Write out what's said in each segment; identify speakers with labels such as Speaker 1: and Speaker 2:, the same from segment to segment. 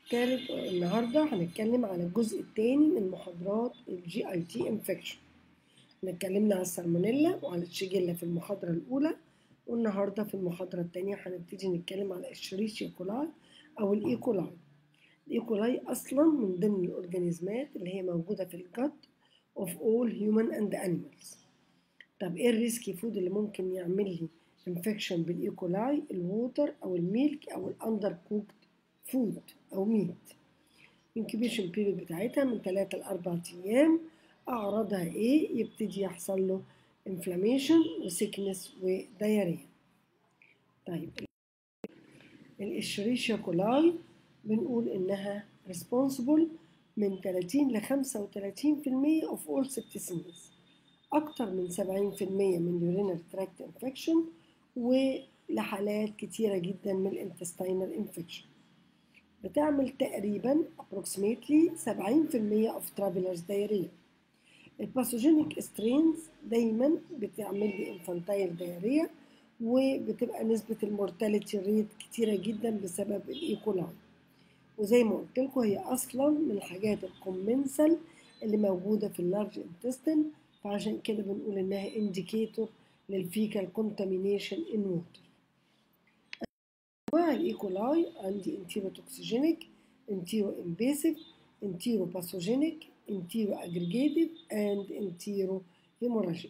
Speaker 1: تالت النهاردة هنتكلم على الجزء التاني من محاضرات الجي اي تي انفكشن اتكلمنا على السالمونيلا وعلى الشيجيلا في المحاضرة الأولى والنهاردة في المحاضرة التانية هنبتدي نتكلم على الشريشيا كولاي أو الإيكولاي الإيكولاي أصلا من ضمن الأورجانيزمات اللي هي موجودة في الجت of all human and animals طب إيه الريسكي فود اللي ممكن يعمل لي انفكشن بالإيكولاي الووتر أو الميلك أو الأندر كوكد فود أو ميت incubation period بتاعتها من 3 ل 4 أيام أعراضها إيه؟ يبتدي يحصل له inflammation وسيكنس ودياريا طيب الإشريشيا كولاي بنقول إنها responsible من 30 ل 35% of all septicemias أكتر من 70% من urinary tract infection ولحالات كتيرة جدا من الانتستينال infection بتعمل تقريبا approximately 70% of travelers diarrhea الباثوجينيك سترينز دايما بتعمل لي انفانتايل دايريا وبتبقى نسبة المورتاليتي ريت كتيرة جدا بسبب الايكولاي وزي ما قلت لكم هي اصلا من الحاجات الكومنسال اللي موجودة في اللارج انتستين فعشان كده بنقول انها انديكيتور للفيكال كونتامينيشن ان ووتر انواع الايكولاي عندي انتيروتوكسيجينيك انتيرو انفيسيف انتيرو باثوجينيك انتيرو اجريجيتد اند انتيرو هيموراجيك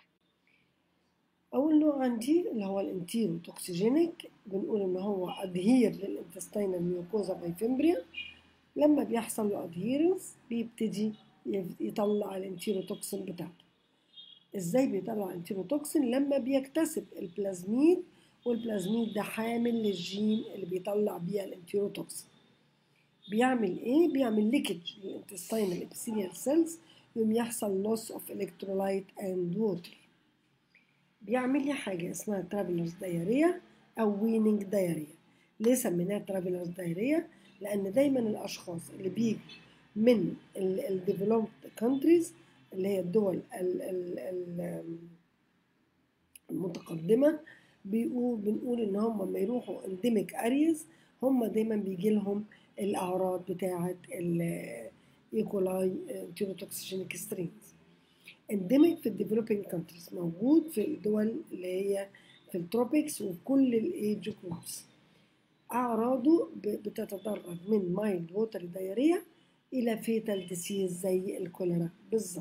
Speaker 1: اول نوع عندي اللي هو الانتيرو توكسيجينيك بنقول ان هو ادهير للانتستينال ميوكوزا بايفمبريا لما بيحصل له ادهيرنس بيبتدي يطلع الانتيروتوكسين بتاعته ازاي بيطلع الانتيروتوكسين لما بيكتسب البلازميد والبلازميد ده حامل للجين اللي بيطلع بيها الانتيروتوكسين بيعمل ايه بيعمل ليكج للانتستينال ابيثيليال سيلز يوم يحصل لوس اوف الكترولايت اند ووتر بيعمل لي حاجه اسمها ترافلرز دايريا او ويننج دايريا ليه سميناها ترافلرز دايريا لان دايما الاشخاص اللي بيجوا من الديفلوبد كونتريز اللي هي الدول ال ال المتقدمه بيقول بنقول ان هم لما يروحوا انديميك اريز هم دايما بيجي لهم الاعراض بتاعه الايكولاي تيروتوكسيجينيك سترينز انديميك في الديفلوبينج كونتريز موجود في الدول اللي هي في التروبيكس وفي كل الايج جروبس اعراضه بتتدرج من مايلد ووتر دايريا الى فيتال ديسيز زي الكوليرا بالظبط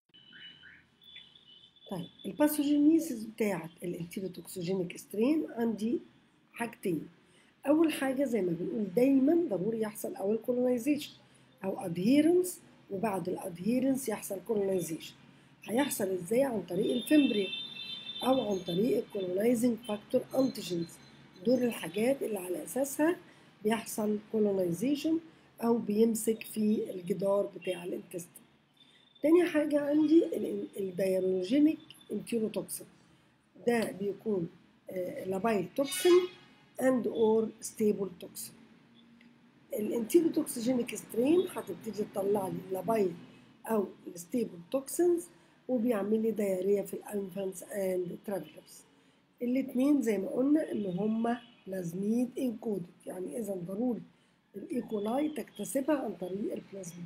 Speaker 1: طيب الباثوجينيسيس بتاعه الانتيروتوكسيجينيك سترين عندي حاجتين اول حاجه زي ما بنقول دايما ضروري يحصل اول كولونايزيشن او ادهيرنس وبعد الادهيرنس يحصل كولونايزيشن هيحصل ازاي عن طريق الفمبريا او عن طريق الكولونايزنج فاكتور انتيجينز دول الحاجات اللي على اساسها بيحصل كولونايزيشن او بيمسك في الجدار بتاع الانتستين تاني حاجة عندي الديالوجينيك انتيروتوكسين ده بيكون لابايل توكسين and or stable toxin الانتيروتوكسيجينيك سترين هتبتدي تطلع لي لابايل او الستيبل توكسينز وبيعمل لي دياريا في الانفانتس اند ترافلرز الاتنين زي ما قلنا ان هما بلازميد انكودد يعني اذا ضروري الايكولاي تكتسبها عن طريق البلازميد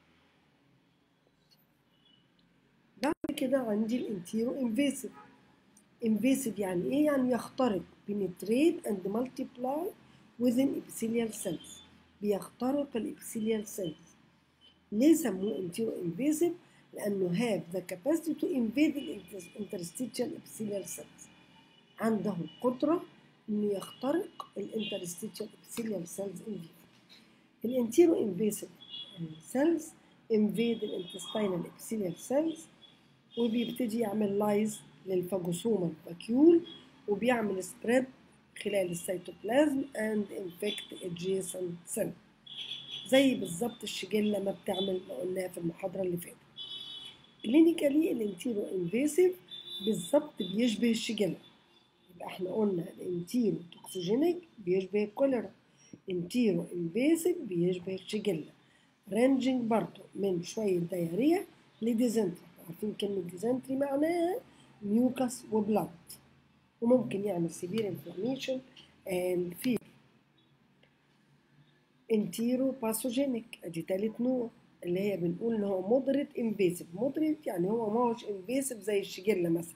Speaker 1: بعد كده عندي الانتيرو انفيسيف انفيسيف يعني ايه يعني يخترق penetrate and multiply within epithelial cells بيخترق الابيثيليال cells ليه سموه انتيرو انفيسيف لانه have the capacity to invade the interstitial epithelial cells عنده القدرة انه يخترق الانترستيتشال epithelial cells in vivo الانتيرو انفيسيف cells invade الانتستينال epithelial cells وبيبتدي يعمل لايز للفاجوسوما الفاكيول وبيعمل سبريد خلال السيتوبلازم and infect adjacent cell زي بالظبط الشجلة ما بتعمل ما قلناها في المحاضرة اللي فاتت كلينيكالي الانتيرو انفيسيف بالظبط بيشبه الشجلة يبقى احنا قلنا الانتيرو توكسيجينيك بيشبه الكوليرا انتيرو انفيسيف بيشبه الشجلة رانجنج برضه من شوية ديارية لديزنتري عارفين كلمة ديزنتري معناها ميوكس وبلاد وممكن يعمل سيفير انفلاميشن اند فيبر انتيرو باثوجينيك ادي تالت نوع اللي هي بنقول ان هو مودريت انفيسيف مودريت يعني هو ما هوش انفيسيف زي الشجله مثلا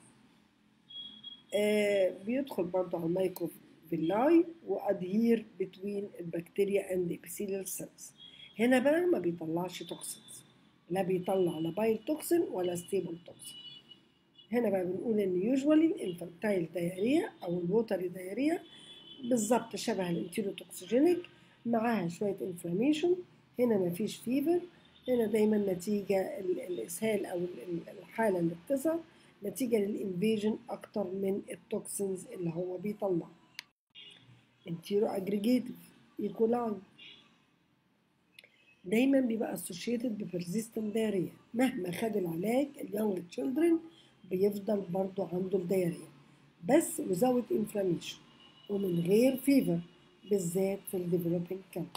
Speaker 1: آه بيدخل برضه على المايكرو فيلاي وادهير بتوين البكتيريا اند ابيثيليال سيلز هنا بقى ما بيطلعش توكسينز لا بيطلع لا بايل توكسين ولا ستيبل توكسين هنا بقى بنقول ان يوجوالي الانفانتايل دايريا او الووتري دايريا بالظبط شبه الانتيروتوكسيجينيك معاها شويه انفلاميشن هنا مفيش فيفر هنا دايما نتيجة الإسهال أو الحالة اللي بتظهر نتيجة للإنفيجن أكتر من التوكسينز اللي هو بيطلع انتيرو اجريجيتيف ايكولاي دايما بيبقى associated ببرزيستنت دايريا مهما خد العلاج اليونج تشيلدرن بيفضل برضو عنده الدايريا بس without inflammation ومن غير فيفر بالذات في الديفلوبينج كانتري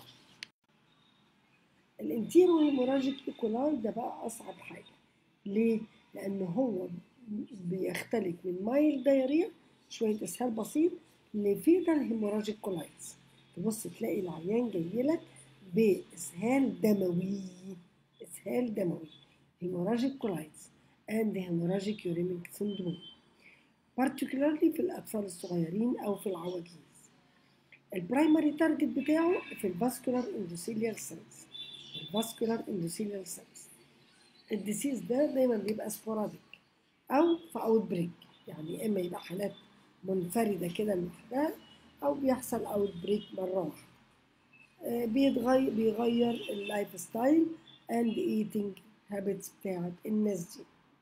Speaker 1: الانتيرو هيموراجيك ايكولاي ده بقى اصعب حاجه ليه لان هو بيختلف من مايل دايريا شويه اسهال بسيط لفيتال هيموراجيك كولايتس تبص تلاقي العيان جاي لك باسهال دموي اسهال دموي هيموراجيك كولايتس اند هيموراجيك يوريميك سندروم particularly في الاطفال الصغيرين او في العواجيز البرايمري تارجت بتاعه في الفاسكولار اندوثيليال سيلز الفاسكولار اندوثيليال سيلز الديسيز ده دايما بيبقى سبوراديك او في اوت بريك يعني اما يبقى حالات منفرده كده لوحدها او بيحصل اوت بريك مره واحده آه بيتغير بيغير اللايف ستايل اند ايتنج هابتس بتاعت الناس دي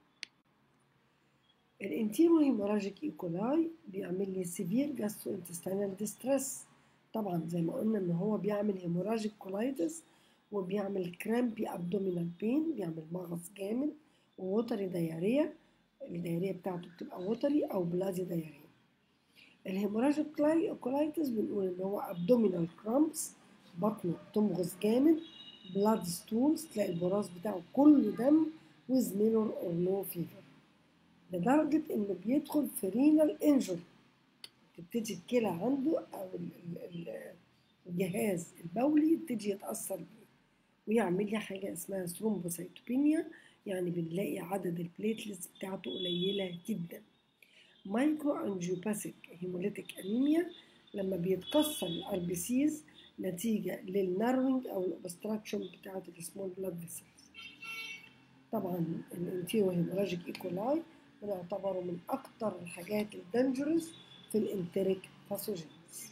Speaker 1: الانتيرو هيموراجيك ايكولاي بيعمل لي سيفير جاسترو انتستينال ديستريس طبعا زي ما قلنا ان هو بيعمل هيموراجيك كولايتس وبيعمل كرامبي ابدومينال بين بيعمل مغص جامد ووتري دايريا الدايريا بتاعته بتبقى وتري او بلازي دايريا الهيموراجيك كولايتس بنقول ان هو ابدومينال كرامبس بطنه تمغص جامد بلاد ستولز تلاقي البراز بتاعه كله دم with minor or no fever لدرجة إنه بيدخل في رينال انجري تبتدي الكلى عنده أو الجهاز البولي يبتدي يتأثر بيه ويعمل لي حاجة اسمها ثرومبوسيتوبينيا يعني بنلاقي عدد البليتلتس بتاعته قليلة جدا مايكرو انجيوباثيك هيموليتيك انيميا لما بيتكسر الار بي سيز نتيجة للناروينج أو الأوبستراكشن بتاعة السمول بلاد فيسلز طبعا الانتيرو هيموراجيك ايكولاي بنعتبره من أكتر الحاجات الدنجرس في الانتريك باثوجينز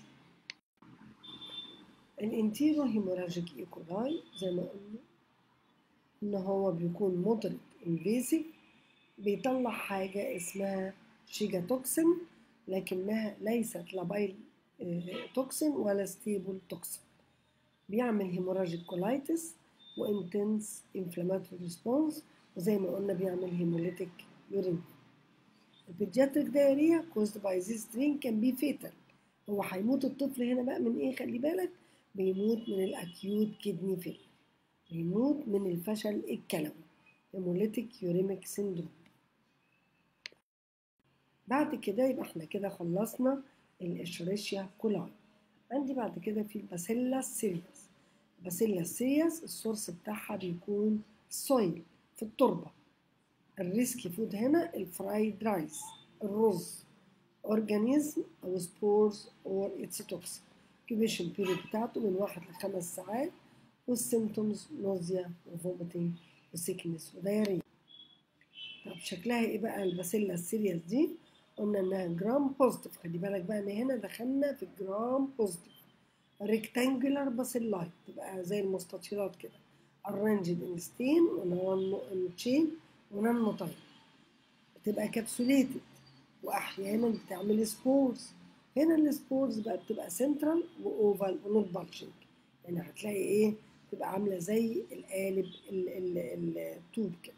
Speaker 1: الانتيرو هيموراجيك ايكولاي زي ما قلنا ان هو بيكون مودريت انفيسيف بيطلع حاجة اسمها شيجاتوكسين لكنها ليست لابايل توكسين ولا ستيبل توكسين بيعمل هيموراجيك كولايتس وانتنس انفلاماتوري ريسبونس وزي ما قلنا بيعمل هيموليتيك يورين البيدياتريك دايريا كوزد باي ذيس درين كان بي فيتال هو هيموت الطفل هنا بقى من ايه خلي بالك بيموت من الاكيوت كدني فيل بيموت من الفشل الكلوي هيموليتيك يوريميك سيندروم بعد كده يبقى احنا كده خلصنا الاشريشيا كولاي عندي بعد كده في الباسيلا سيريس الباسيلا سيريس السورس بتاعها بيكون سويل في التربه الريسكي فود هنا الفرايد رايس الرز اورجانيزم او سبورز اور اتس توكسين كيبيشن بيريد بتاعته من واحد لخمس ساعات والسيمتومز نوزيا وفوميتنج وسيكنس ودايريا طب شكلها ايه بقى الباسيلا السيريس دي قلنا انها جرام بوزيتيف خلي بالك بقى ان هنا دخلنا في الجرام بوزيتيف ريكتانجولار باسيلاي تبقى زي المستطيلات كده arranged in stain ونون تشين ونون تايم بتبقى كابسوليتد واحيانا بتعمل سبورز هنا السبورز بقى بتبقى سنترال واوفال ونوت بالشنج يعني هتلاقي ايه تبقى عامله زي القالب التوب كده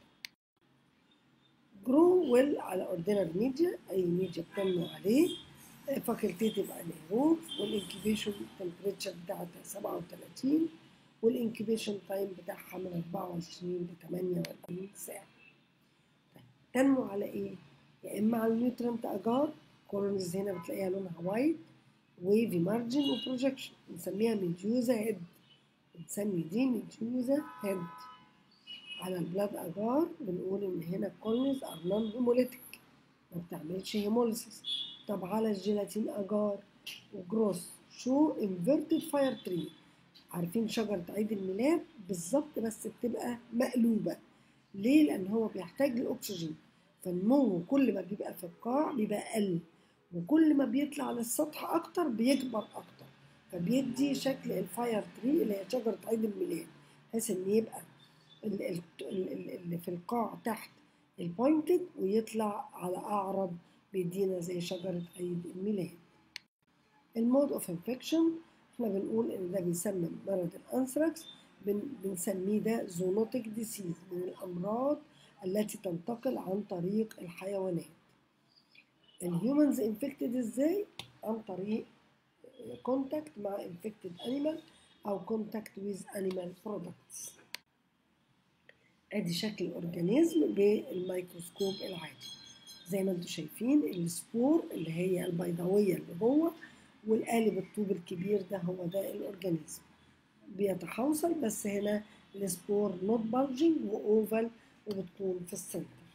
Speaker 1: جرو ويل على اوردينري ميديا اي ميديا بتنمو عليه فاكولتيتيف انيروب والانكيبيشن تمبريتشر بتاعتها 37 والانكيبيشن تايم بتاعها من 24 ل 48 ساعه تنمو على ايه؟ يا اما على النيوترنت اجار كولونيز هنا بتلاقيها لونها وايت ويفي مارجن وبروجكشن بنسميها ميديوزا هيد بنسمي دي ميديوزا هيد على البلاد اجار بنقول ان هنا الكولونيز ار نون هيموليتيك ما بتعملش هيموليسيس طب على الجيلاتين اجار وجروس شو انفيرتد فاير تري عارفين شجرة عيد الميلاد بالظبط بس بتبقى مقلوبة ليه؟ لأن هو بيحتاج للأكسجين فالنمو كل ما بيبقى في القاع بيبقى أقل وكل ما بيطلع للسطح أكتر بيكبر أكتر فبيدي شكل الفاير تري اللي هي شجرة عيد الميلاد بحيث إن يبقى اللي في القاع تحت البوينتد ويطلع على أعرض بيدينا زي شجرة عيد الميلاد المود اوف انفكشن احنا بنقول ان ده بيسمى مرض الانثراكس بن بنسميه ده زونوتيك ديسيز من الامراض التي تنتقل عن طريق الحيوانات الهيومنز انفكتد ازاي عن طريق كونتاكت مع انفكتد انيمال او كونتاكت ويز انيمال برودكتس ادي شكل الاورجانيزم بالميكروسكوب العادي زي ما انتم شايفين السبور اللي هي البيضاويه اللي جوه والقالب الطوب الكبير ده هو ده الاورجانيزم بيتحوصل بس هنا السبور نوت بلجنج واوفال وبتكون في السنتر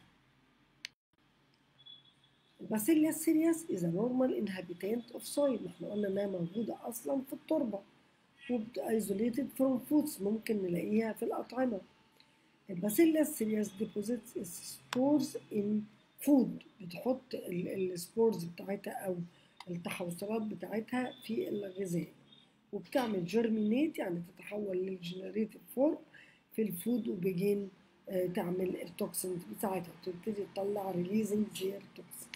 Speaker 1: الباسيليا سيرياس is a normal inhabitant of soil احنا قلنا انها موجودة اصلا في التربة isolated from foods ممكن نلاقيها في الأطعمة الباسيليا سيرياس deposits its spores in food بتحط السبورز بتاعتها أو التحوصلات بتاعتها في الغذاء وبتعمل جيرمينيت يعني تتحول للجنريتيف فورم في الفود وبيجين تعمل التوكسينز بتاعتها وتبتدي تطلع ريليزنج زير توكسينز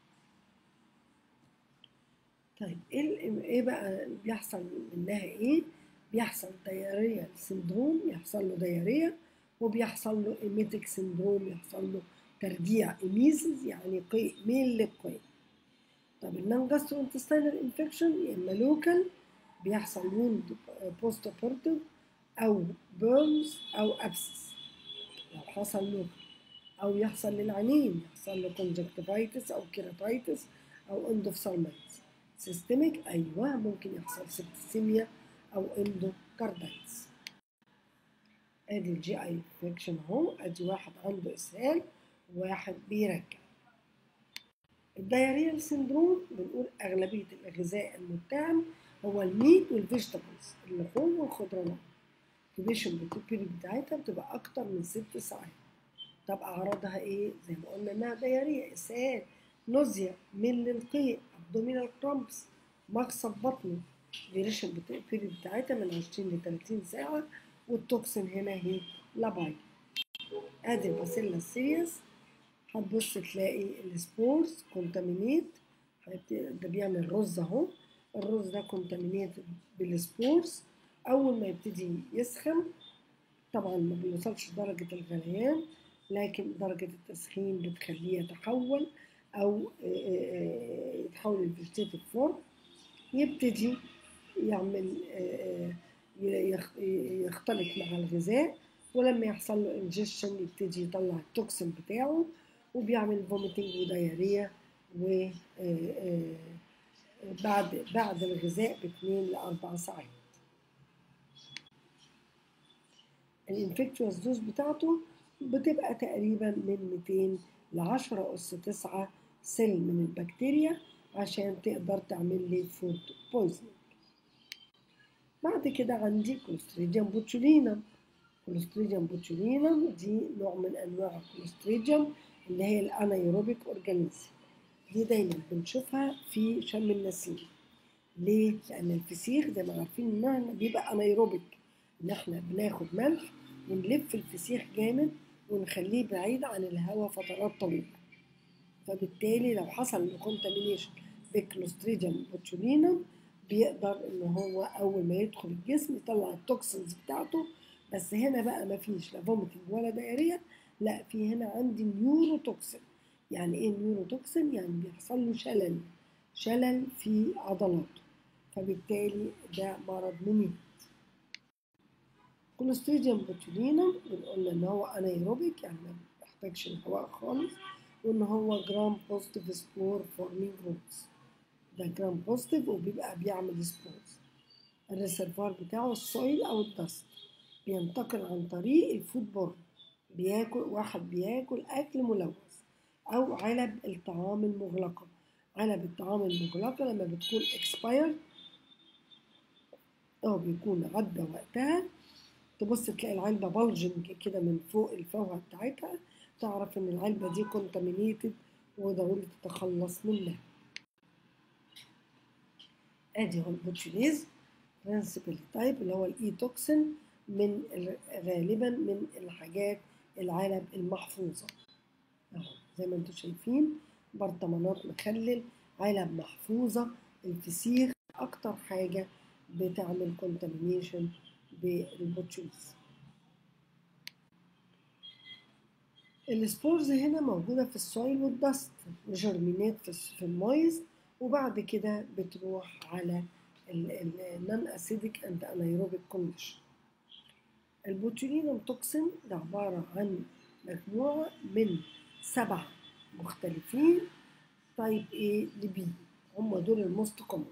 Speaker 1: طيب ايه ايه بقى بيحصل منها ايه بيحصل ديارية سندروم يحصل له ديارية وبيحصل له ايميتيك سندروم يحصل له ترجيع ايميزز يعني قيء ميل للقيء طب النون جاسترو انتستينال انفكشن يا اما لوكال بيحصل ووند بوست اوبرتيف او بيرنز او ابسس لو حصل لوكال او يحصل للعينين يحصل له كونجكتيفايتس او كيراتايتس او اندوفسالمايتس سيستميك ايوه ممكن يحصل سبتسيميا او اندوكاردايتس ادي الجي اي انفكشن اهو ادي واحد عنده اسهال وواحد بيرجع الدياريال سندروم بنقول أغلبية الغذاء المتهم هو الميت والفيجيتابلز اللحوم والخضروات الكوبيشن بيريد بتاعتها بتبقى أكتر من ست ساعات طب أعراضها إيه؟ زي ما قلنا إنها ديارية إسهال نوزيا ميل القيء أبدومينال كرامبس مغصب بطني الديوريشن بيريد بتاعتها من 20 ل 30 ساعة والتوكسين هنا هي لاباي ادي الباسيلا سيريس هتبص تلاقي السبورز كونتامينيت ده بيعمل رز اهو الرز ده كونتامينيت بالسبورز اول ما يبتدي يسخن طبعا ما بيوصلش درجة الغليان لكن درجة التسخين بتخليه يتحول أو يتحول لفيجيتيف فورم يبتدي يعمل يختلط مع الغذاء ولما يحصل له انجكشن يبتدي يطلع التوكسين بتاعه وبيعمل فوميتنج وديارية و بعد بعد الغذاء باثنين لأربع ساعات الانفكتوس دوز بتاعته بتبقى تقريبا من 200 ل 10 أس 9 سيل من البكتيريا عشان تقدر تعمل لي فود بويزنينج بعد كده عندي كوليستريديوم بوتشولينم كوليستريديوم بوتشولينم دي نوع من انواع الكوليستريديوم اللي هي الانايروبيك اورجانيزم دي دايما بنشوفها في شم النسيم ليه؟ لأن الفسيخ زي ما عارفين إنها بيبقى انايروبيك إن إحنا بناخد ملح ونلف الفسيخ جامد ونخليه بعيد عن الهواء فترات طويلة فبالتالي لو حصل كونتامينيشن بكلوستريديوم بوتشولينم بيقدر إن هو أول ما يدخل الجسم يطلع التوكسينز بتاعته بس هنا بقى مفيش لا فوميتنج ولا دايريا لا في هنا عندي نيوروتوكسين يعني ايه نيوروتوكسين يعني بيحصل له شلل شلل في عضلاته فبالتالي ده مرض مميت كوليستريديوم بوتولينم بنقول ان هو انايروبيك يعني ما بيحتاجش الهواء خالص وان هو جرام بوزيتيف سبور فورمينج روتس ده جرام بوزيتيف وبيبقى بيعمل سبورز الريسيرفوار بتاعه السويل او الدست بينتقل عن طريق الفود بورن بياكل واحد بياكل اكل ملوث او علب الطعام المغلقه علب الطعام المغلقه لما بتكون اكسباير او بيكون عدى وقتها تبص تلاقي العلبة بلجنج كده من فوق الفوهة بتاعتها تعرف ان العلبة دي كونتامينيتد وضروري تتخلص منها ادي هو البوتشيليز برنسبل تايب اللي هو الاي توكسين من غالبا من الحاجات العلب المحفوظة اهو زي ما انتم شايفين برطمانات مخلل علب محفوظة الفسيخ اكتر حاجة بتعمل كونتامينيشن بالبوتشولز السبورز هنا موجودة في السويل والدست جرمينات في المايز وبعد كده بتروح على النون اسيديك اند انايروبيك كونديشن البوتولينوم توكسين ده عبارة عن مجموعة من سبع مختلفين تايب A ل B هم دول الموست كومن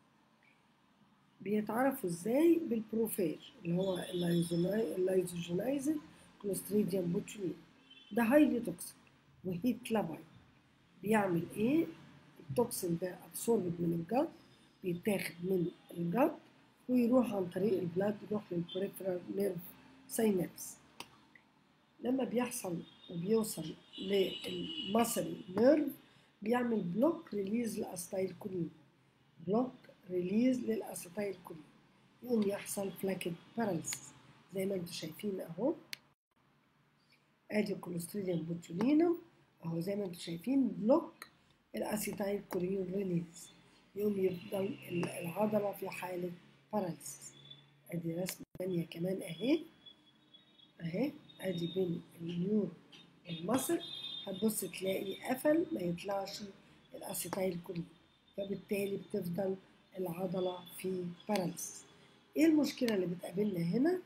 Speaker 1: بيتعرفوا ازاي بالبروفاج اللي هو اللايزوجينايزد كلوستريديوم بوتولين ده هايلي توكسيك وهيت لابايل بيعمل ايه التوكسين ده ابسوربد من الجلد بيتاخد من الجلد ويروح عن طريق البلاد يروح للبريفرال نيرف ساينابس لما بيحصل وبيوصل للمصري نيرف بيعمل بلوك ريليز لاستايل كولين بلوك ريليز للاسيتايل كولين يقوم يحصل فلاكيد باراليسيس زي ما انتم شايفين اهو ادي الكوليستريديوم بوتولينوم اهو زي ما انتم شايفين بلوك الاسيتايل كولين ريليز يقوم يفضل العضله في حاله باراليسيس ادي رسمه ثانيه كمان اهي اهي ادي بين النيور والمصل هتبص تلاقي قفل ما يطلعش الاسيتايل كولين فبالتالي بتفضل العضلة في باراليس ايه المشكلة اللي بتقابلنا هنا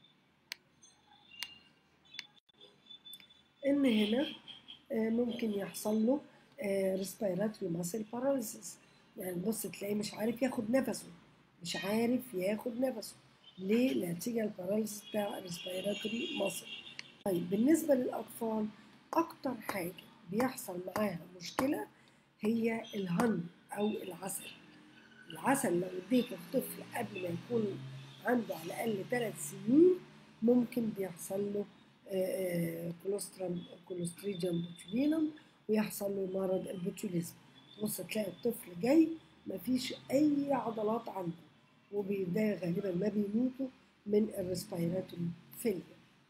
Speaker 1: ان هنا ممكن يحصل له ريسبيراتوري ماسل باراليسيس يعني بص تلاقيه مش عارف ياخد نفسه مش عارف ياخد نفسه ليه نتيجة الباراليسيس بتاع الريسبيراتوري ماسل طيب بالنسبة للأطفال أكتر حاجة بيحصل معاها مشكلة هي الهن أو العسل العسل لو اديته الطفل قبل ما يكون عنده على الاقل ثلاث سنين ممكن بيحصل له كولوسترم كولوستريجيوم بوتولينم ويحصل له مرض البوتوليزم بص تلاقي الطفل جاي مفيش اي عضلات عنده وده غالبا ما بيموتوا من الريسبيراتوري فيلير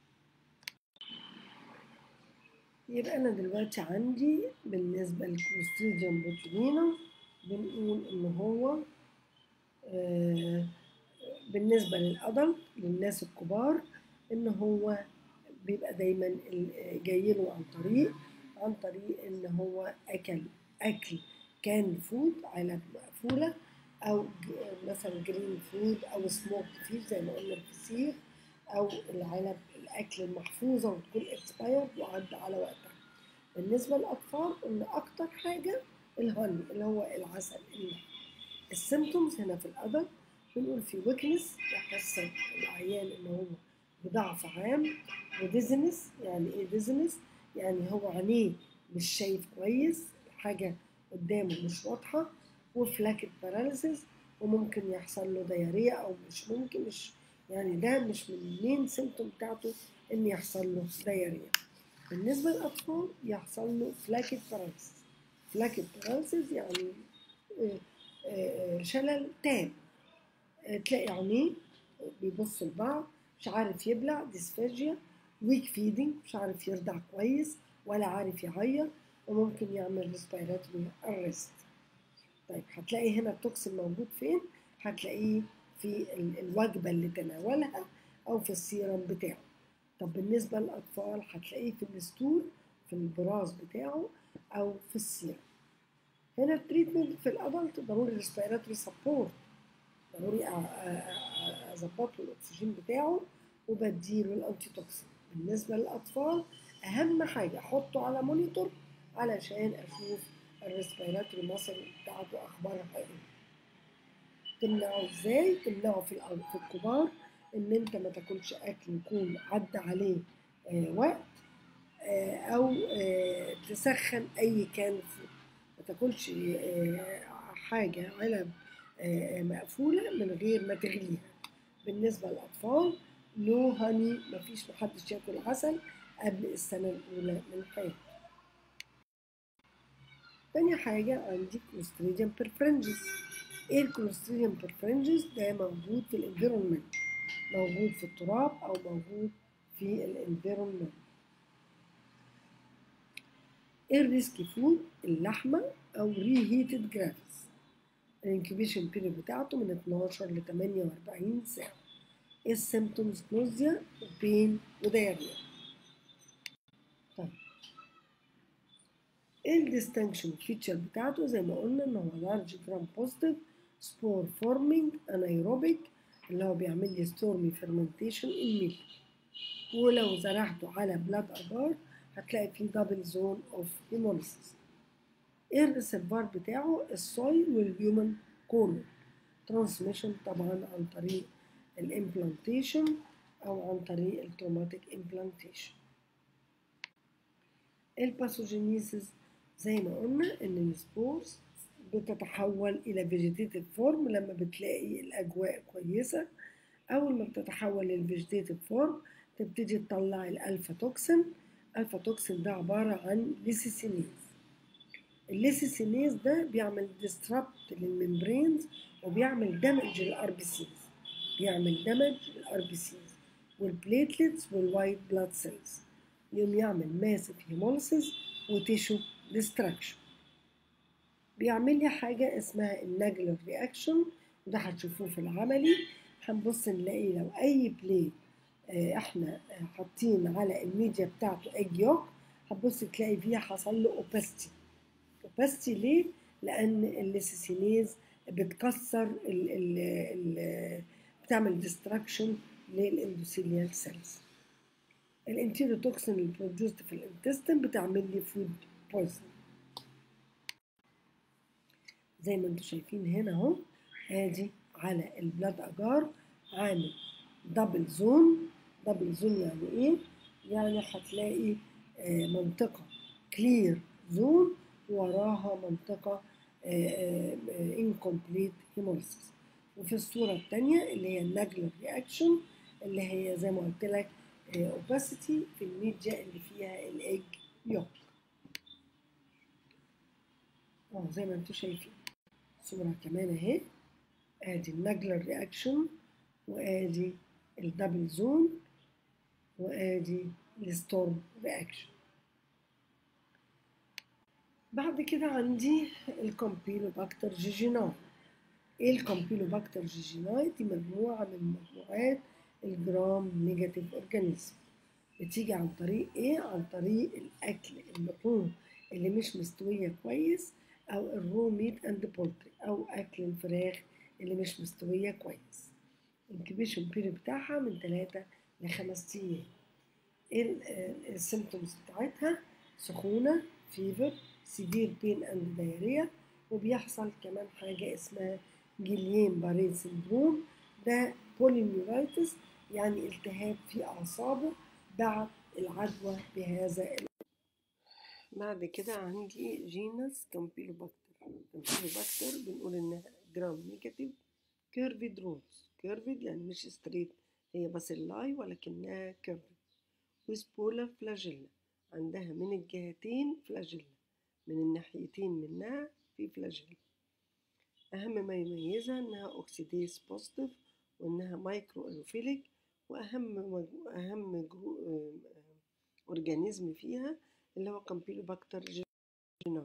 Speaker 1: يبقى انا دلوقتي عندي بالنسبه للكولوستريجيوم بوتولينم بنقول ان هو آه بالنسبه للادلت للناس الكبار ان هو بيبقى دايما جاي له عن طريق عن طريق ان هو اكل اكل كان فود علب مقفوله او مثلا جرين فود او سموك فيش زي ما قلنا الفسيخ او العلب الاكل المحفوظه وتكون اكسبايرد وعدى على وقتها بالنسبه للاطفال ان اكتر حاجه الهني اللي هو العسل النحل السيمتومز هنا في الأدب بنقول في ويكنس يحس العيان ان هو بضعف عام وديزنس يعني ايه ديزنس يعني هو عينيه مش شايف كويس حاجة قدامه مش واضحة وفلاكت باراليسيس وممكن يحصل له ديارية أو مش ممكن مش يعني ده مش من المين سيمتوم بتاعته إن يحصل له ديارية بالنسبة للأطفال يحصل له فلاكت باراليسيس فلاكت باراليسيس يعني شلل تام تلاقي عينيه بيبص لبعض مش عارف يبلع ديسفاجيا ويك فيدنج مش عارف يرضع كويس ولا عارف يعيط وممكن يعمل ريسبيراتوري ارست طيب هتلاقي هنا التوكسين موجود فين هتلاقيه في الوجبه اللي تناولها او في السيرم بتاعه طب بالنسبه للاطفال هتلاقيه في الستول في البراز بتاعه او في السيرم هنا التريتمنت في الادلت ضروري ريسبيراتوري سبورت ضروري اظبط له الاكسجين بتاعه وبديله الانتي توكسين بالنسبه للاطفال اهم حاجه احطه على مونيتور علشان اشوف الريسبيراتوري ماسل بتاعته اخبارها ايه تمنعه ازاي تمنعه في الأ- في الكبار ان انت ما تاكلش اكل يكون عدى عليه آه، وقت آه، او آه، تسخن اي كان فود ما تاكلش آه، حاجه علب آه، مقفوله من غير ما تغليها بالنسبه للاطفال نو هاني مفيش محدش ياكل عسل قبل السنه الاولى من حياته تاني حاجة عندي كلوستريديوم بيرفرنجز ايه الكلوستريديوم بيرفرنجز ده موجود في الانفيرونمنت موجود في التراب او موجود في الانفيرونمنت ايه الريسكي فود اللحمة او ري هيتد جرافس الانكيبيشن بيريود بتاعته من 12 ل 48 ساعة ايه السيمتومز نوزيا وبين ودايريا طيب ايه الديستنكشن فيتشر بتاعته زي ما قلنا ان هو لارج جرام بوزيتيف سبور فورمينج انايروبيك اللي هو بيعمل لي ستورمي فيرمنتيشن الميلك ولو زرعته على بلاد اجار هتلاقي فيه دبل زون اوف هيموليسيس ايه الريسيرفار بتاعه السويل والهيومن كولون ترانسميشن طبعا عن طريق الامبلانتيشن او عن طريق التروماتيك امبلانتيشن الباثوجينيسيس زي ما قلنا ان السبورز بتتحول الى فيجيتيتيف فورم لما بتلاقي الاجواء كويسه اول ما بتتحول للفيجيتيتيف فورم تبتدي تطلع الالفا توكسين الفا توكسين ده عباره عن ليسيسينيز الليسيسينيز ده بيعمل ديستربت للممبرينز وبيعمل دمج للار بي سيز بيعمل دمج للار بي سيز والبليتلتس والوايت بلاد سيلز يوم يعمل ماسف هيموليسيس وتيشو ديستراكشن بيعمل لي حاجة اسمها النجلر رياكشن وده هتشوفوه في العملي هنبص نلاقي لو أي بليت آه، احنا آه، حاطين على الميديا بتاعته ايج يوك هتبص تلاقي فيها حصل له اوباستي اوباستي ليه؟ لأن الليسيسينيز بتكسر ال ال ال بتعمل ديستراكشن للاندوثيليال سيلز الانتيروتوكسين اللي بروديوسد في الانتستين بتعمل لي فود بويزن زي ما انتم شايفين هنا اهو ادي على البلاد اجار عامل دبل زون دبل زون يعني ايه يعني هتلاقي آه، منطقة كلير زون وراها منطقة incomplete hemolysis وفي الصورة التانية اللي هي النجلر رياكشن اللي هي زي ما قلت لك اوباسيتي في الميديا اللي فيها الايج يوك اه زي ما انتم شايفين صورة كمان اهي ادي النجلر رياكشن وادي الدبل زون وادي الستورم رياكشن بعد كده عندي الكومبيلوباكتر جيجيناي ايه الكومبيلوباكتر جيجيناي دي مجموعة من مجموعات الجرام نيجاتيف اورجانيزم بتيجي عن طريق ايه عن طريق الاكل اللحوم اللي مش مستوية كويس او الرو ميت اند بولتري او اكل الفراخ اللي مش مستوية كويس الانكيبيشن بيريود بتاعها من 3 ل 5 ايام ايه السيمتومز بتاعتها سخونة فيفر سيفير بين اند دايريا وبيحصل كمان حاجة اسمها جيليين بارين سندروم ده بولينيورايتس يعني التهاب في أعصابه بعد العدوى بهذا ال... بعد كده عندي جينس كامبيلوباكتر كامبيلوباكتر بنقول إنها جرام نيجاتيف كيرفيد روز كيرفيد يعني مش ستريت هي باسيلاي ولكنها كيرفيد وسبولا فلاجيلا عندها من الجهتين فلاجيلا من الناحيتين منها في فلاجيلا أهم ما يميزها إنها أوكسيديز بوزيتيف وإنها مايكرو أنوفيليك وأهم مجو... أهم جرو... أورجانيزم فيها اللي هو كامبيلوباكتر جيجيناي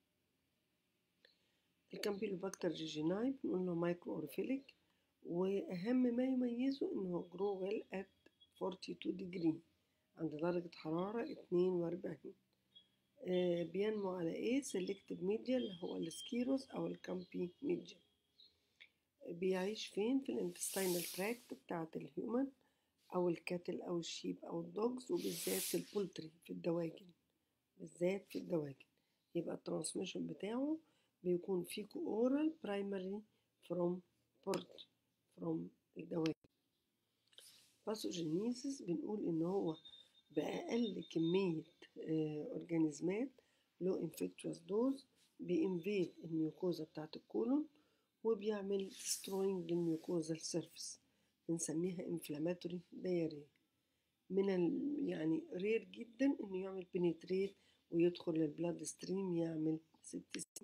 Speaker 1: الكامبيلوباكتر جيجيناي بنقول له مايكرو أورفيليك وأهم ما يميزه إنه جرو ويل أت 42 ديجري عند درجة حرارة 42 آه بينمو على إيه سيلكتيف ميديا اللي هو السكيروس أو الكامبي ميديا بيعيش فين في الانتستينال تراكت بتاعة الهيومن أو الكاتل أو الشيب أو الدوجز وبالذات في البولتري في الدواجن بالذات في الدواجن يبقى الترانسميشن بتاعه بيكون فيكو اورال برايمري فروم بورت فروم الدواء باثوجينيسيس بنقول ان هو بأقل كمية أورجانيزمات لو انفكتوس دوز بينفيد الميوكوزا بتاعت الكولون وبيعمل destroying للميوكوزا سيرفيس بنسميها inflammatory diarrhea من ال... يعني رير جدا انه يعمل بنتريت ويدخل للبلاد ستريم يعمل سبتسيم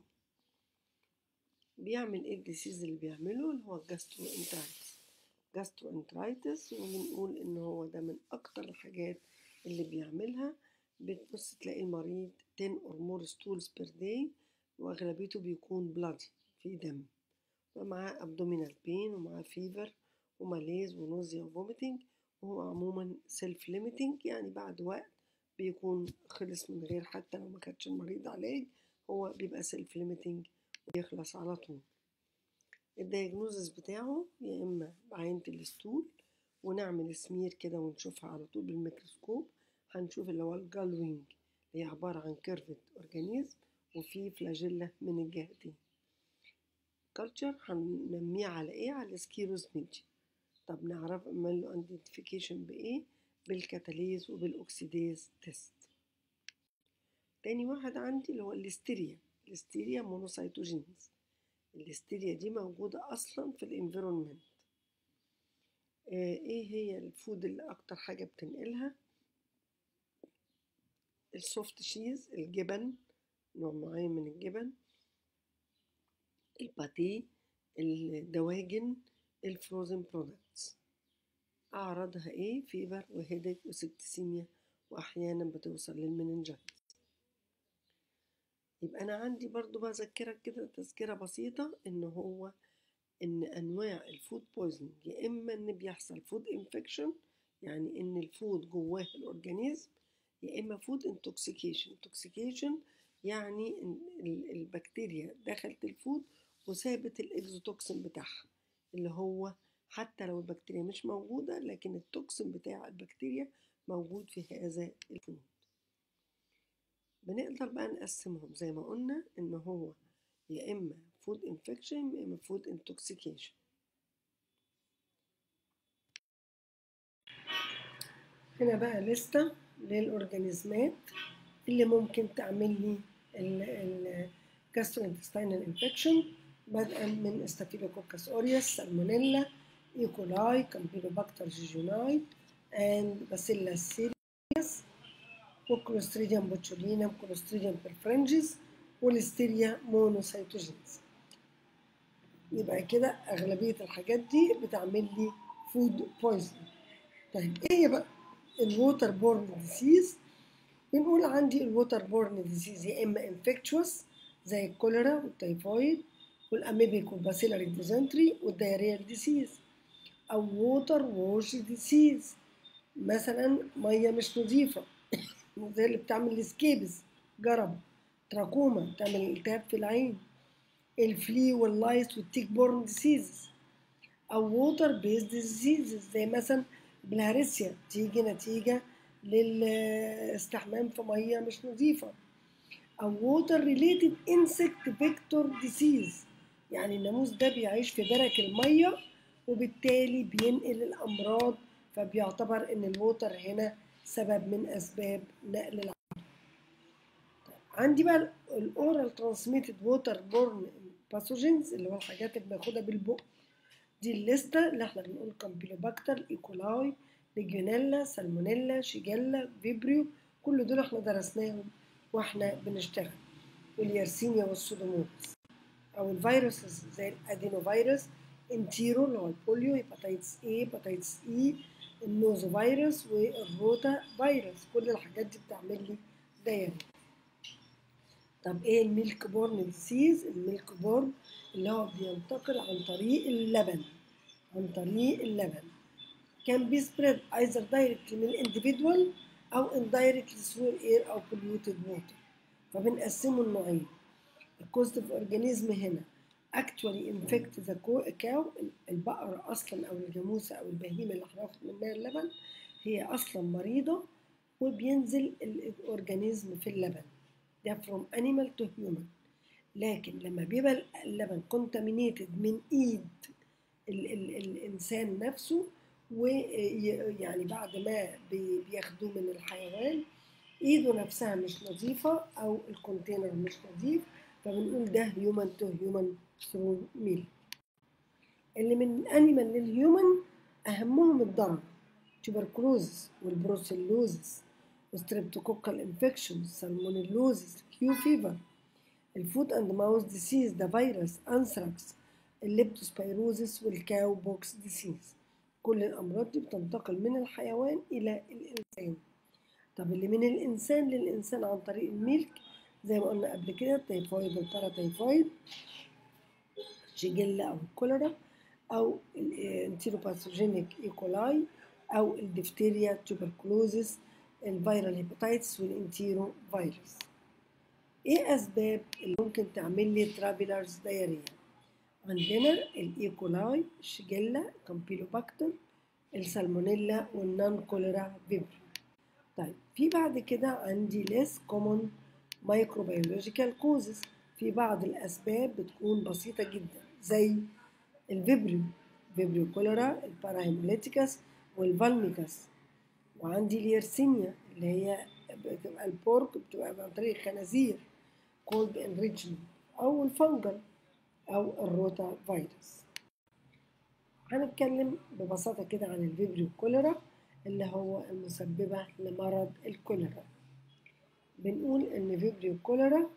Speaker 1: بيعمل ايه الديسيز اللي بيعمله اللي هو الجاسترو انترايتس جاسترو انترايتس وبنقول ان هو ده من اكتر الحاجات اللي بيعملها بتبص تلاقي المريض 10 or more stools per day واغلبيته بيكون بلادي في دم ومعاه abdominal pain ومعاه فيفر وماليز ونوزيا وفوميتنج وهو عموما سيلف ليميتنج يعني بعد وقت بيكون خلص من غير حتى لو ما كانش المريض علاج هو بيبقى سيلف ليميتنج ويخلص على طول الدايجنوزس بتاعه يا اما بعينة الستول ونعمل سمير كده ونشوفها على طول بالميكروسكوب هنشوف اللي هو الجال وينج اللي هي عبارة عن كيرفت اورجانيزم وفيه فلاجيلا من الجهتين كلتشر هننميه على ايه على السكيروز ميديا طب نعرف نعمل له ايدنتيفيكيشن بايه بالكاتاليز وبالاكسيديز تيست تاني واحد عندي اللي هو الاستيريا الاستيريا مونوسيتوجينز الاستيريا دي موجودة أصلا في الانفيرونمنت ايه هي الفود اللي أكتر حاجة بتنقلها السوفت شيز الجبن نوع معين من الجبن الباتيه الدواجن الفروزن برودكتس أعراضها إيه؟ فيبر وهيدك وسبتسيميا وأحيانا بتوصل للمننجايتس يبقى أنا عندي برضو بذكرك كده تذكرة بسيطة إن هو إن أنواع الفود بويزنينج يا إما إن بيحصل فود انفكشن يعني إن الفود جواه الأورجانيزم يا إما فود انتوكسيكيشن انتوكسيكيشن يعني إن البكتيريا دخلت الفود وسابت الإكزوتوكسين بتاعها اللي هو حتى لو البكتيريا مش موجودة لكن التوكسين بتاع البكتيريا موجود في هذا الفود بنقدر بقى نقسمهم زي ما قلنا ان هو يا اما فود انفكشن يا اما فود انتوكسيكيشن هنا بقى لستة للأورجانيزمات اللي ممكن تعمل لي الجاستروانتستينال انفكشن بدءا من استافيلوكوكس اوريوس سالمونيلا ايكولاي كامبيلوباكتر جيجوناي اند باسيلا سيريس وكلوستريديوم بوتشولينم كلوستريديوم بيرفرنجز والستيريا مونوسيتوجينز يبقى كده أغلبية الحاجات دي بتعمل لي فود بويزن طيب ايه بقى الووتر بورن ديسيز بنقول عندي الووتر بورن ديسيز يا اما انفكتشوس زي الكوليرا والتيفويد والاميبيك والباسيلاري ديزنتري والدياريال ديسيز او ووتر ووش ديسيز مثلا ميه مش نظيفه زي اللي بتعمل السكيبز جرب تراكوما بتعمل التهاب في العين الفلي واللايس والتيك بورن ديسيز او ووتر بيزد ديسيز زي مثلا بالهارسيا تيجي نتيجه للاستحمام في ميه مش نظيفه او ووتر ريليتد انسكت فيكتور ديسيز يعني الناموس ده بيعيش في برك الميه وبالتالي بينقل الامراض فبيعتبر ان الووتر هنا سبب من اسباب نقل العدوى عندي بقى الاورال ترانسميتد ووتر بورن باثوجينز اللي هو الحاجات اللي بناخدها بالبق دي الليسته اللي احنا بنقول كامبيلوباكتر ايكولاي ليجيونيلا سالمونيلا شيجيلا فيبريو كل دول احنا درسناهم واحنا بنشتغل واليرسينيا والسودوموناس او الفيروسز زي الادينوفيروس انتيرو اللي هو البوليو هيباتيتس اي هيباتيتس اي النوزو فيروس والروتا فيروس كل الحاجات دي بتعمل لي دايريا طب ايه الميلك بورن ديسيز الميلك بورن اللي هو بينتقل عن طريق اللبن عن طريق اللبن can be spread either directly من individual أو indirectly through air أو polluted water فبنقسمه لنوعين الكوزيتيف اورجانيزم هنا actually infect the cow البقرة أصلا أو الجاموسة أو البهيمة اللي هناخد منها اللبن هي أصلا مريضة وبينزل الأورجانيزم في اللبن ده from animal to human لكن لما بيبقى اللبن contaminated من إيد ال ال الانسان نفسه ويعني بعد ما بي- بياخدوه من الحيوان ايده نفسها مش نظيفة او الكونتينر مش نظيف فبنقول ده هيومن تو هيومن ثرو ميل اللي من انيمال للهيومن اهمهم الضرر تبركلوزس والبروسيلوزس والستريبتوكوكال انفكشن سالمونيلوزس كيو فيفر الفود اند ماوث ديسيز ده فيروس انثراكس الليبتوسبيروزس والكاو بوكس ديسيز كل الامراض دي بتنتقل من الحيوان الى الانسان طب اللي من الانسان للانسان عن طريق الميلك زي ما قلنا قبل كده التيفويد والباراتيفويد شيجيلا او الكوليرا او الانتيروباثوجينيك ايكولاي او الدفتيريا توبركلوزس الفيرال هيباتيتس والانتيرو فيروس ايه اسباب اللي ممكن تعمل لي ترافيلرز دايريا عندنا الايكولاي الشيجيلا كامبيلوباكتر السالمونيلا والنان كوليرا فيبري طيب في بعد كده عندي less common microbiological causes في بعض الأسباب بتكون بسيطة جدا زي الفيبريو فيبريو كوليرا الباراهيموليتيكس والفالميكس وعندي اليرسينيا اللي هي بتبقى البورك بتبقى عن طريق الخنازير كولد انريتشمنت أو الفنجل أو الروتا فيروس هنتكلم ببساطة كده عن الفيبريو كوليرا اللي هو المسببة لمرض الكوليرا بنقول ان فيبريو كوليرا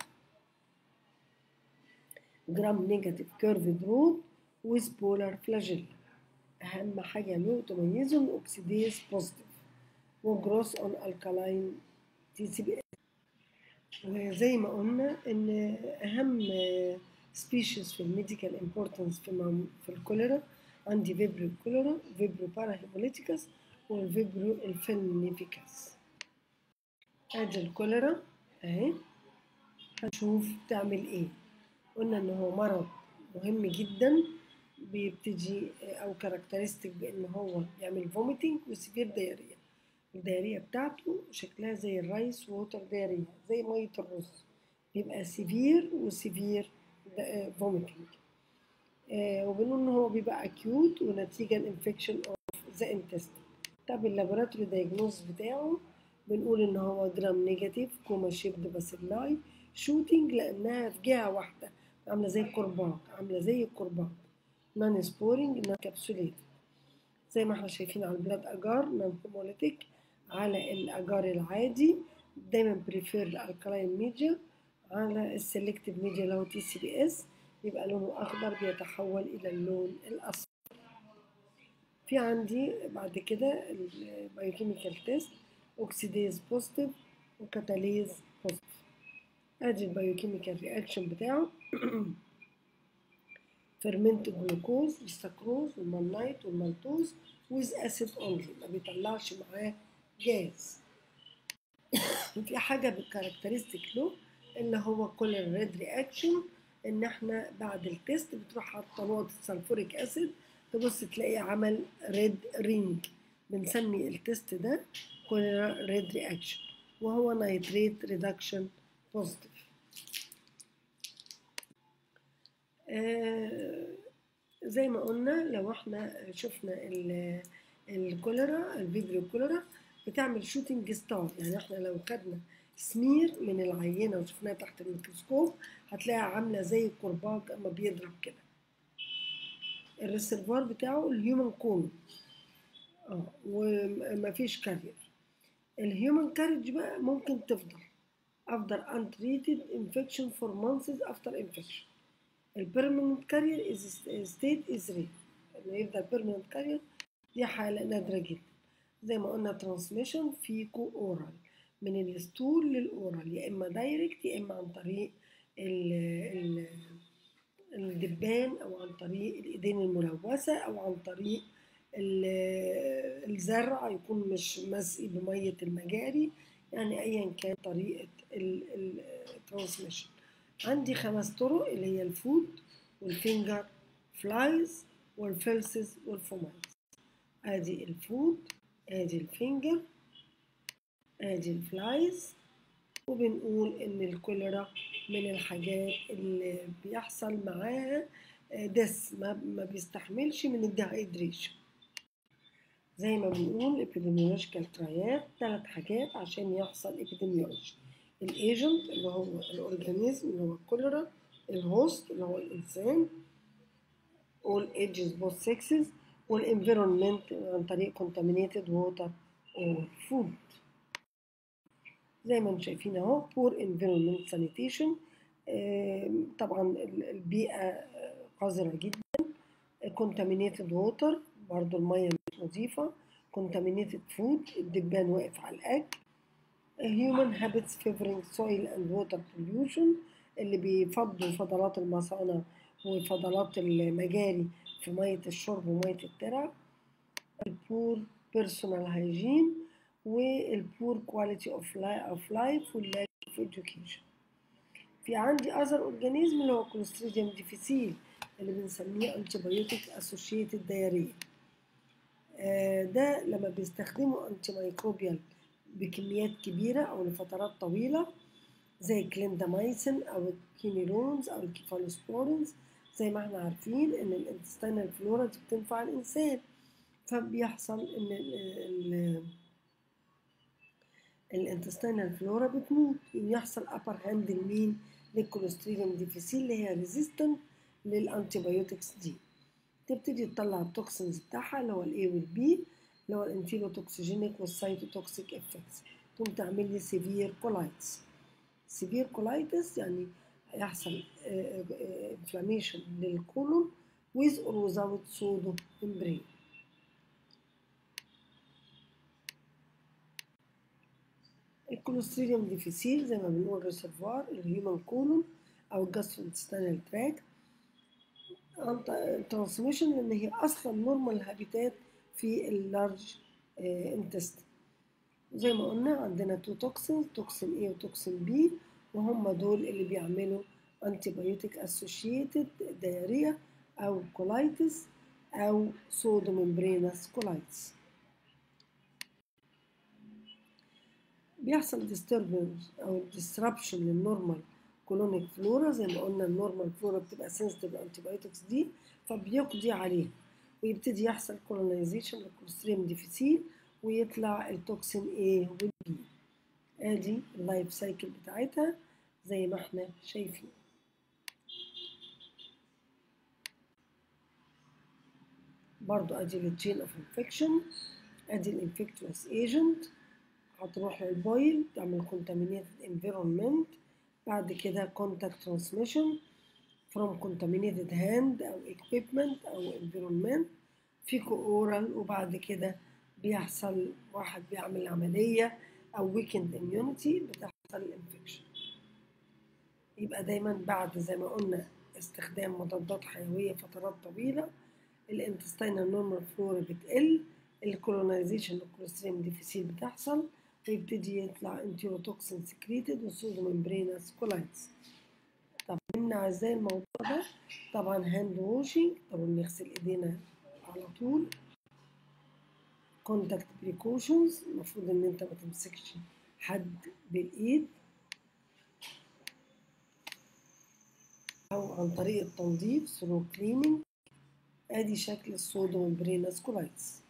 Speaker 1: جرام نيجاتيف كيرفد رود ويز بولار فلاجيلا اهم حاجة له تميزه انه اوكسيديز بوزيتيف وجروس اون الكالاين تي سي بي وزي ما قلنا ان اهم سبيشيز في الميديكال امبورتنس في مم- في الكوليرا عندي فيبريو كوليرا فيبريو باراهيموليتيكس والفيبريو الفينيفيكاس ادي الكوليرا اهي هنشوف تعمل ايه قلنا ان هو مرض مهم جدا بيبتدي او كاركترستيك بان هو بيعمل فوميتنج وسيفير دايريا الدايريا بتاعته شكلها زي الرايس ووتر دايريا زي ميه الرز بيبقى سيفير وسيفير فوميتنج وبنقول ان هو بيبقى اكيوت ونتيجه الانفكشن اوف ذا انتستين طب اللابوراتوري دايجنوز بتاعه بنقول ان هو جرام نيجاتيف كوما شيبد باسيلاي شوتينج لانها في جهه واحده عامله زي الكرباج عامله زي الكرباج نون سبورينج نون كابسوليت زي ما احنا شايفين على البلاد اجار نون هيموليتيك على الاجار العادي دايما بريفير الالكالاين ميديا على السلكتيف ميديا اللي هو تي سي بي اس يبقى لونه اخضر بيتحول الى اللون الاصفر في عندي بعد كده البايوكيميكال تيست اوكسيديز بوزيتيف وكاتاليز بوزيتيف ادي البايوكيميكال رياكشن بتاعه فيرمنت جلوكوز السكروز والمالنايت والمالتوز ويز اسيد اونلي ما بيطلعش معاه جاز في حاجه بالكاركترستيك له اللي هو كل الريد رياكشن ان احنا بعد التيست بتروح حاطه نقطه سلفوريك اسيد تبص تلاقي عمل ريد رينج بنسمي التيست ده كوليرا ريد رياكشن وهو نيتريت ريدكشن بوزيتيف زي ما قلنا لو احنا شفنا ال- الكوليرا الفيبريو كوليرا بتعمل شوتنج ستار يعني احنا لو خدنا سمير من العينه وشفناها تحت الميكروسكوب هتلاقيها عامله زي الكرباج اما بيضرب كده الريسيرفوار بتاعه الهيومن كون اه ومفيش كارير الهيومن كاريج بقى ممكن تفضل after untreated infection for months after infection البيرمننت كارير is state is rare انه يفضل بيرمننت كارير دي حالة نادرة جدا زي ما قلنا ترانسميشن فيكو اورال من الستول للاورال يا اما دايركت يا اما عن طريق ال ال الدبان او عن طريق الايدين الملوثة او عن طريق ال- الزرع يكون مش مسقي بمية المجاري يعني ايا كان طريقة الترانسميشن عندي خمس طرق اللي هي الفود والفينجر فلايز والفلسز والفومايز ادي الفود ادي الفينجر ادي الفلايز وبنقول ان الكوليرا من الحاجات اللي بيحصل معاها ديس ما, ما بيستحملش من الديهايدريشن زي ما بنقول epidemiological ترايات ثلاث حاجات عشان يحصل epidemiology الايجنت اللي هو الاورجانيزم اللي هو الكوليرا الهوست اللي هو الانسان all ages both sexes والenvironment عن طريق contaminated water or food زي ما انتم شايفين اهو poor environment sanitation طبعا البيئة قذرة جدا contaminated water برضو المية مش نظيفة contaminated food الدبان واقف على الأكل human habits favoring soil and water pollution اللي بيفضوا فضلات المصانع وفضلات المجاري في مية الشرب ومية الترع البور personal hygiene والبور quality of life واللاك of education في عندي other organism اللي هو كوليستريديوم ديفيسيل اللي بنسميه antibiotic associated diarrhea آه ده لما بيستخدموا انتي مايكروبيال بكميات كبيرة أو لفترات طويلة زي كليندامايسين أو الكينيرونز أو الكيفالوسبورينز زي ما احنا عارفين إن الانتستينال فلورا دي بتنفع الإنسان فبيحصل إن ال الانتستينال فلورا بتموت يحصل أبر هاند لمين للكوليستريديوم ديفيسيل اللي هي ريزيستنت للأنتيبيوتكس دي تبتدي تطلع التوكسينز بتاعها اللي هو الاي والبي اللي هو الانفيلوتوكسيجينيك والسايتوتوكسيك افكتس تقوم تعمل لي سيفير كولايتس سيفير كولايتس يعني هيحصل انفلاميشن للكولون with or without pseudo membrane الكولوستريديوم ديفيسيل زي ما بنقول ريسيرفوار الهيومن كولون او الجاستروانتستينال تراك ترانسميشن لان هي اصلا نورمال هابيتات في اللارج انتست زي ما قلنا عندنا تو توكسين توكسين A وتوكسين B وهم دول اللي بيعملوا antibiotic associated diarrhea أو colitis أو pseudomembranous colitis بيحصل disturbance أو disruption للنورمال كولونيك فلورا زي ما قلنا النورمال فلورا بتبقى sensitive antibiotics دي فبيقضي عليها ويبتدي يحصل كولونيزيشن للكوليستريم ديفيسيل ويطلع التوكسين A وال B ادي اللايف سايكل بتاعتها زي ما احنا شايفين برضو ادي التشين اوف انفكشن ادي الانفكتوس ايجنت هتروح للبويل تعمل contaminated environment بعد كده contact transmission from contaminated hand أو equipment أو environment فيكو oral وبعد كده بيحصل واحد بيعمل عملية أو weakened immunity بتحصل الانفكشن يبقى دايما بعد زي ما قلنا استخدام مضادات حيوية فترات طويلة الانتستينال نورمال فلورا بتقل الكولونيزيشن للكوليستريم ديفيسيل بتحصل ويبتدي يطلع انتيروتوكسين سكريتد وسودوممبرينس كولايتس طب نمنع ازاي الموضوع ده طبعا هاند ووشنج طبعا نغسل ايدينا على طول كونتاكت بريكوشنز المفروض ان انت ما تمسكش حد بالايد او عن طريق التنظيف ثرو كليننج ادي شكل السودوممبرينس كولايتس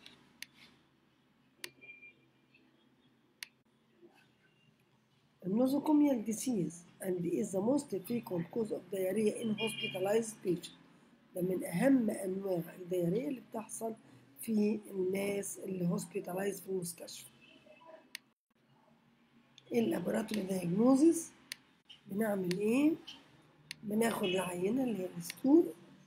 Speaker 1: nosocomial disease and is the most frequent cause of diarrhea in hospitalized patients ده من أهم أنواع الديارية اللي بتحصل في الناس اللي هوسبيتالايز في المستشفى اللابوراتوري دايجنوزيس بنعمل ايه بناخد العينة اللي هي الستول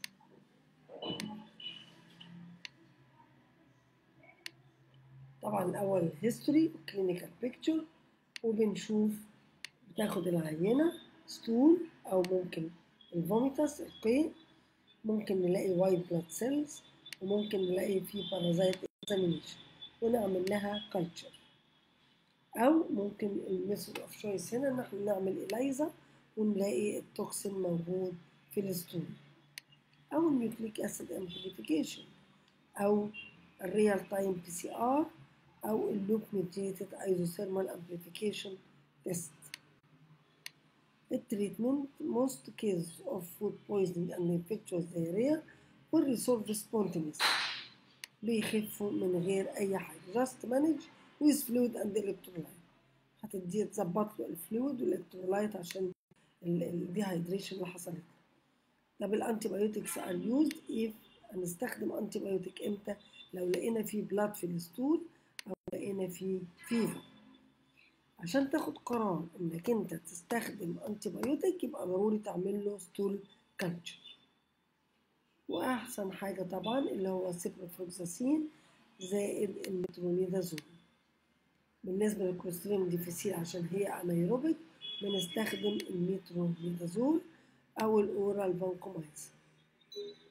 Speaker 1: طبعا الأول الهيستوري والكلينيكال بيكتشر وبنشوف بتاخد العينة ستول أو ممكن الفوميتاس القيء ممكن نلاقي وايت بلاد سيلز وممكن نلاقي فيه بارازايت اكزامينيشن ونعمل لها كلتشر أو ممكن الميثود اوف شويس هنا إن احنا نعمل إلايزا ونلاقي التوكسين موجود في الستول أو النيوكليك أسيد امبليفيكيشن أو الريال تايم بي سي ار أو اللوب ميديتد ايزوثيرمال امبليفيكيشن تيست التريتمنت most cases of food poisoning and infectious diarrhea will resolve spontaneously بيخفوا من غير أي حاجة just manage with fluid and electrolyte هتدي تظبط له الفلويد والالكترولايت عشان الديهايدريشن اللي حصلت طب الانتي بايوتكس ار يوزد if هنستخدم انتي بايوتيك امتى لو لقينا فيه بلاد في الستول او لقينا فيه فيفر عشان تاخد قرار انك انت تستخدم انتي بايوتيك يبقى ضروري تعمل له ستول كالتشر واحسن حاجه طبعا اللي هو السيبروفلوكساسين زائد المترونيدازول بالنسبه للكوليسترول ديفيسيل عشان هي انايروبيك بنستخدم المترونيدازول او الاورال فانكومايسين